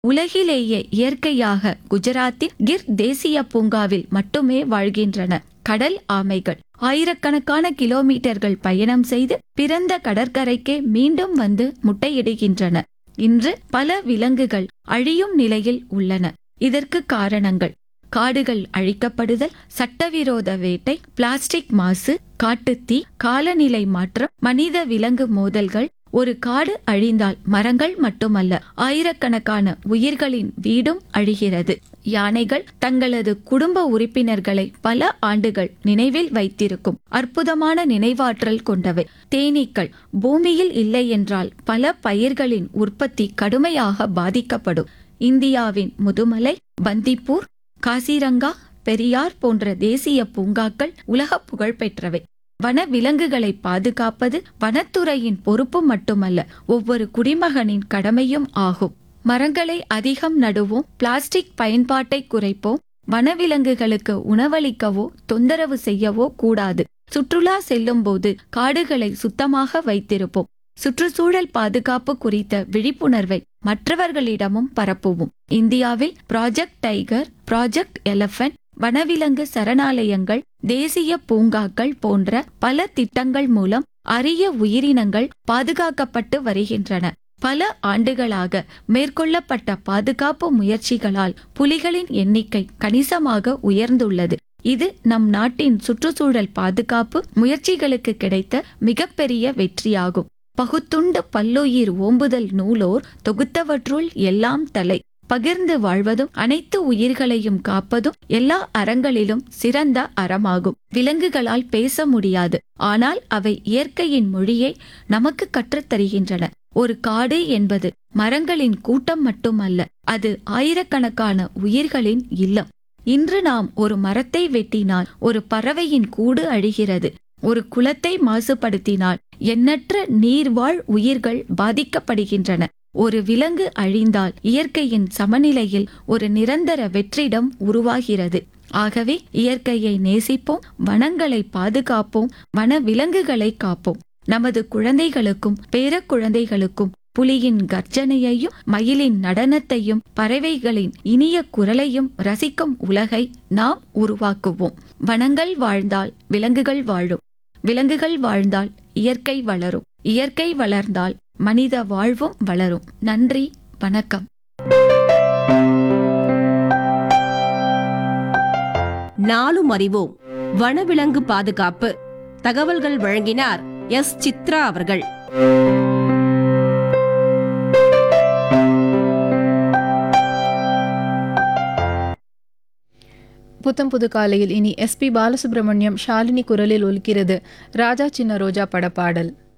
உலகிலேயே இயற்கையாக குஜராத்தின் கிர் தேசிய பூங்காவில் மட்டுமே வாழ்கின்றன கடல் ஆமைகள் ஆயிரக்கணக்கான கிலோமீட்டர்கள் பயணம் செய்து பிறந்த கடற்கரைக்கே மீண்டும் வந்து முட்டையிடுகின்றன இன்று பல விலங்குகள் அழியும் நிலையில் உள்ளன இதற்கு காரணங்கள் காடுகள் அழிக்கப்படுதல் சட்டவிரோத வேட்டை பிளாஸ்டிக் மாசு காட்டுத்தீ காலநிலை மாற்றம் மனித விலங்கு மோதல்கள் ஒரு காடு அழிந்தால் மரங்கள் மட்டுமல்ல ஆயிரக்கணக்கான உயிர்களின் வீடும் அழிகிறது யானைகள் தங்களது குடும்ப உறுப்பினர்களை பல ஆண்டுகள் நினைவில் வைத்திருக்கும் அற்புதமான நினைவாற்றல் கொண்டவை தேனீக்கள் பூமியில் இல்லை என்றால் பல பயிர்களின் உற்பத்தி கடுமையாக பாதிக்கப்படும் இந்தியாவின் முதுமலை பந்திப்பூர் காசிரங்கா பெரியார் போன்ற தேசிய பூங்காக்கள் உலக புகழ் பெற்றவை வன விலங்குகளை பாதுகாப்பது வனத்துறையின் பொறுப்பு மட்டுமல்ல ஒவ்வொரு குடிமகனின் கடமையும் ஆகும் மரங்களை அதிகம் நடுவோம் பிளாஸ்டிக் பயன்பாட்டை குறைப்போம் வனவிலங்குகளுக்கு உணவளிக்கவோ தொந்தரவு செய்யவோ கூடாது சுற்றுலா செல்லும் போது காடுகளை சுத்தமாக வைத்திருப்போம் சுற்றுச்சூழல் பாதுகாப்பு குறித்த விழிப்புணர்வை மற்றவர்களிடமும் பரப்புவோம் இந்தியாவில் ப்ராஜெக்ட் டைகர் ப்ராஜெக்ட் எலபென்ட் வனவிலங்கு சரணாலயங்கள் தேசிய பூங்காக்கள் போன்ற பல திட்டங்கள் மூலம் அரிய உயிரினங்கள் பாதுகாக்கப்பட்டு வருகின்றன பல ஆண்டுகளாக மேற்கொள்ளப்பட்ட பாதுகாப்பு முயற்சிகளால் புலிகளின் எண்ணிக்கை கணிசமாக உயர்ந்துள்ளது இது நம் நாட்டின் சுற்றுச்சூழல் பாதுகாப்பு முயற்சிகளுக்கு கிடைத்த மிகப்பெரிய வெற்றியாகும் பகுத்துண்டு பல்லுயிர் ஓம்புதல் நூலோர் தொகுத்தவற்றுள் எல்லாம் தலை பகிர்ந்து வாழ்வதும் அனைத்து உயிர்களையும் காப்பதும் எல்லா அறங்களிலும் சிறந்த அறமாகும் விலங்குகளால் பேச முடியாது ஆனால் அவை இயற்கையின் மொழியை நமக்கு கற்றுத்தருகின்றன ஒரு காடு என்பது மரங்களின் கூட்டம் மட்டுமல்ல அது ஆயிரக்கணக்கான உயிர்களின் இல்லம் இன்று நாம் ஒரு மரத்தை வெட்டினால் ஒரு பறவையின் கூடு அழிகிறது ஒரு குளத்தை மாசுபடுத்தினால் எண்ணற்ற நீர்வாழ் உயிர்கள் பாதிக்கப்படுகின்றன ஒரு விலங்கு அழிந்தால் இயற்கையின் சமநிலையில் ஒரு நிரந்தர வெற்றிடம் உருவாகிறது ஆகவே இயற்கையை நேசிப்போம் வனங்களை பாதுகாப்போம் வன விலங்குகளை காப்போம் நமது குழந்தைகளுக்கும் பேர குழந்தைகளுக்கும் புலியின் கர்ஜனையையும் மயிலின் நடனத்தையும் பறவைகளின் இனிய குரலையும் ரசிக்கும் உலகை நாம் உருவாக்குவோம் வனங்கள் வாழ்ந்தால் விலங்குகள் வாழும் விலங்குகள் வாழ்ந்தால் இயற்கை வளரும் இயற்கை வளர்ந்தால் மனித வாழ்வும் வளரும் நன்றி வணக்கம் நாளும் அறிவோம் வனவிலங்கு பாதுகாப்பு தகவல்கள் வழங்கினார் எஸ் சித்ரா அவர்கள் புத்தம் புது காலையில் இனி எஸ்பி பாலசுப்ரமணியம் ஷாலினி குரலில் ஒலிக்கிறது ராஜா சின்ன ரோஜா படப்பாடல்